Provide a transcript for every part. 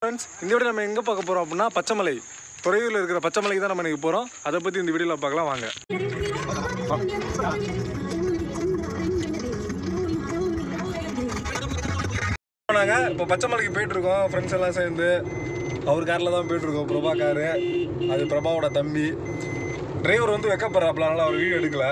Friends இந்த video நம்ம எங்கே பார்க்க போகிறோம் அப்படின்னா பச்சைமலை துறையூரில் இருக்கிற பச்சைமலைக்கு தான் நம்ம இன்னைக்கு போகிறோம் அதை பற்றி இந்த வீடியோவில் பார்க்கலாம் வாங்க நாங்கள் இப்போ பச்சைமலைக்கு போயிட்டுருக்கோம் ஃப்ரெண்ட்ஸ் எல்லாம் சேர்ந்து அவர் காரில் தான் போயிட்டுருக்கோம் பிரபா காரு அது பிரபாவோட தம்பி டிரைவர் வந்து வெக்கப்படுறாப்புல அதனால அவர் வீடியோ எடுக்கல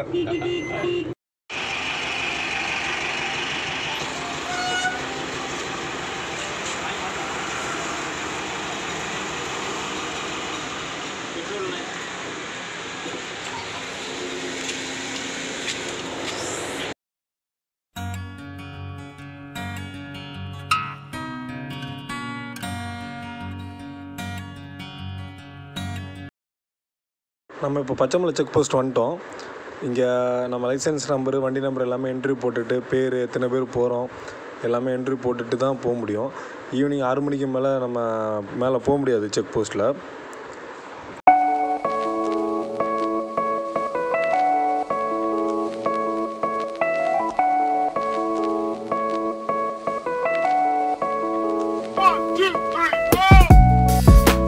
நம்ம இப்போ பச்சைமலை செக் போஸ்ட் வந்துட்டோம் இங்கே நம்ம லைசன்ஸ் நம்பரு வண்டி நம்பர் எல்லாமே என்ட்ரி போட்டுட்டு பேர் எத்தனை பேர் போகிறோம் எல்லாமே என்ட்ரி போட்டுட்டு தான் போக முடியும் ஈவினிங் ஆறு மணிக்கு மேலே நம்ம மேலே போக முடியாது செக் போஸ்ட்டில் One, two, three, four.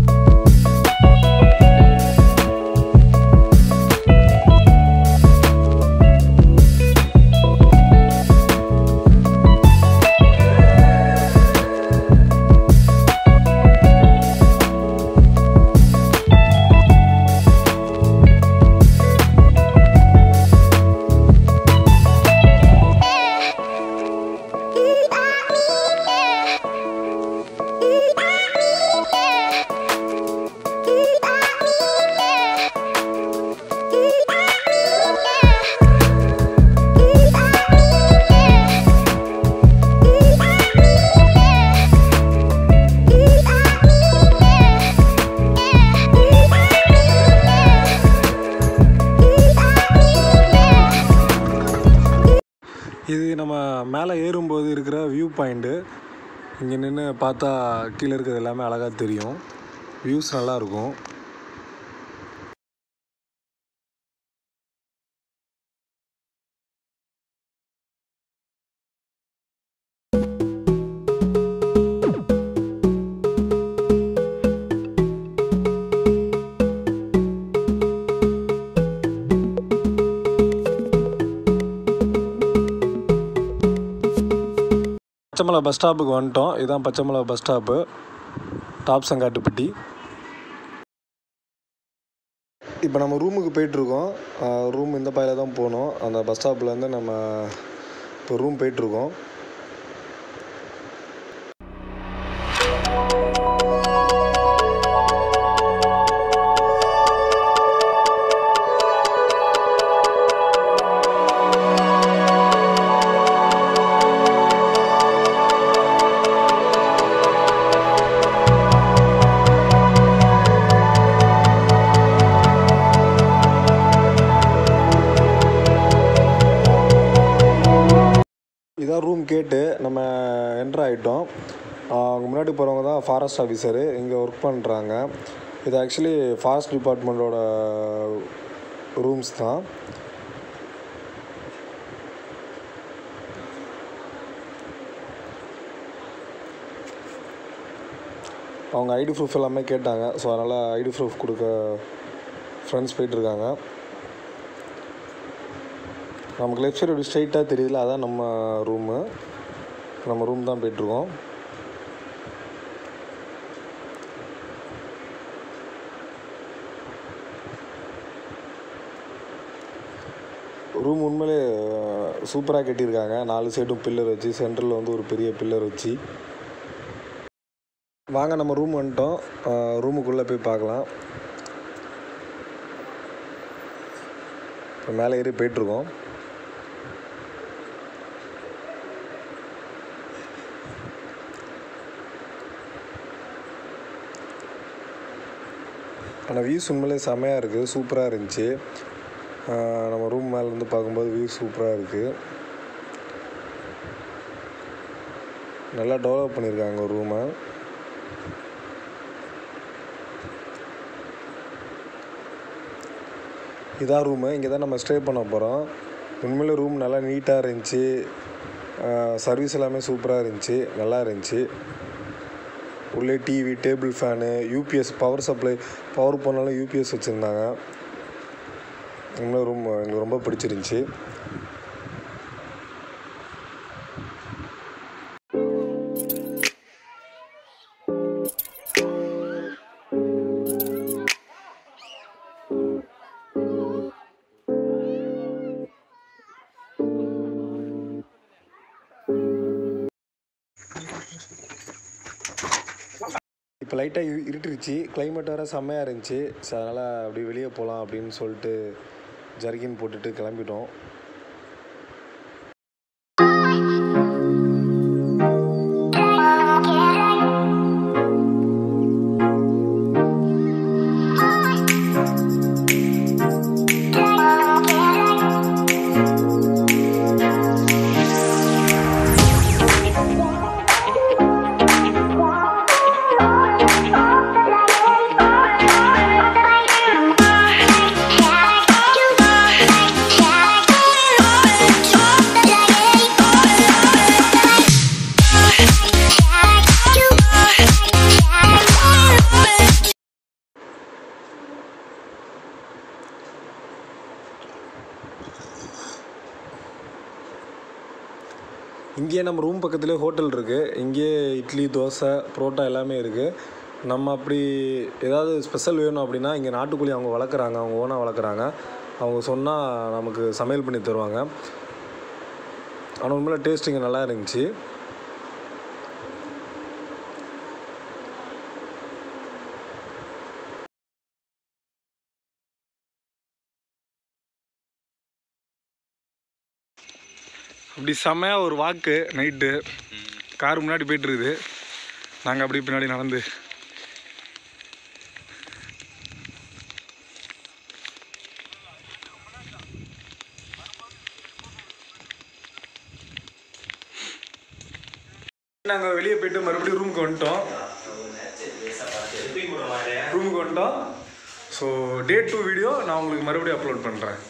இது நம்ம மேலே ஏறும்போது இருக்கிற வியூ பாயிண்ட்டு இங்கே நின்று பார்த்தா கீழே இருக்கிறது எல்லாமே அழகாக தெரியும் வியூஸ் நல்லாயிருக்கும் பச்சைமலை பஸ் ஸ்டாப்புக்கு வந்துட்டோம் இதுதான் Pachaimalai bus stop top Sangattupatti இப்போ நம்ம ரூமுக்கு போயிட்டுருக்கோம் ரூம் இந்த பையில தான் போகணும் அந்த பஸ் ஸ்டாப்லேருந்து நம்ம இப்போ ரூம் போயிட்டுருக்கோம் இதான் ரூம் கேட்டு நம்ம என்ட்ரு ஆகிட்டோம் அவங்க முன்னாடி போகிறவங்க தான் ஃபாரஸ்ட் ஆஃபீஸரு இங்கே ஒர்க் பண்ணுறாங்க இது ஆக்சுவலி ஃபாரஸ்ட் டிபார்ட்மெண்ட்டோட ரூம்ஸ் தான் அவங்க ஐடி ப்ரூஃப் எல்லாமே கேட்டாங்க ஸோ அதனால் ஐடி ப்ரூஃப் கொடுக்க ஃப்ரெண்ட்ஸ் போயிட்டுருக்காங்க நமக்கு லெஃப்ட் சைடு அப்படி ஸ்ட்ரைட்டாக தெரியல அதான் நம்ம ரூமு நம்ம ரூம் தான் போயிட்டுருக்கோம் ரூம் உண்மையிலே சூப்பராக கட்டியிருக்காங்க நாலு சைடும் பில்லர் வச்சு சென்டரில் வந்து ஒரு பெரிய பில்லர் வச்சு வாங்க நம்ம ரூம் வந்துட்டோம் ரூமுக்குள்ளே போய் பார்க்கலாம் இப்போ மேலே ஏறி போயிட்டுருக்கோம் ஆனால் வியூஸ் உண்மையிலே செமையாக இருக்குது சூப்பராக இருந்துச்சு ஆஹ் நம்ம ரூம் மேலேருந்து பார்க்கும்போது வியூ சூப்பராக இருக்குது நல்லா டெவலப் பண்ணியிருக்காங்க ரூமை இதான் ரூமு இங்கே தான் நம்ம ஸ்டே பண்ண போகிறோம் உண்மையிலே ரூம் நல்லா நீட்டாக இருந்துச்சு சர்வீஸ் எல்லாமே சூப்பராக இருந்துச்சு நல்லா இருந்துச்சு உள்ளே TV table fan UPS power supply power போனாலும் யூபிஎஸ் வச்சுருந்தாங்க இன்னும் ரூம் எங்களுக்கு ரொம்ப பிடிச்சிருந்துச்சி இப்போ லைட்டாக இருட்டுருச்சு கிளைமேட் வேறு செம்மையாக இருந்துச்சு ஸோ அதனால் அப்படி வெளியே போகலாம் அப்படின்னு சொல்லிட்டு ஜர்கின் போட்டுட்டு கிளம்பிட்டோம் இங்கேயே நம்ம ரூம் பக்கத்துலேயே ஹோட்டல் இருக்குது இங்கேயே இட்லி தோசை புரோட்டா எல்லாமே இருக்குது நம்ம அப்படி ஏதாவது ஸ்பெஷல் வேணும் அப்படின்னா இங்கே நாட்டுக்கோழி அவங்க வளர்க்குறாங்க அவங்க ஓனாக வளர்க்குறாங்க அவங்க சொன்னால் நமக்கு சமையல் பண்ணி தருவாங்க ஆனால் உண்மையில டேஸ்ட் இங்கே நல்லா இருந்துச்சு அப்படி செம்மையாக ஒரு வாக்கு நைட்டு கார் முன்னாடி போயிட்டு இருக்குது நாங்கள் அப்படி பின்னாடி நடந்து நாங்கள் வெளியே போயிட்டு மறுபடியும் ரூமுக்கு வந்துட்டோம் ரூமுக்கு வந்துட்டோம் ஸோ டே டூ வீடியோ நான் உங்களுக்கு மறுபடியும் அப்லோட் பண்ணுறேன்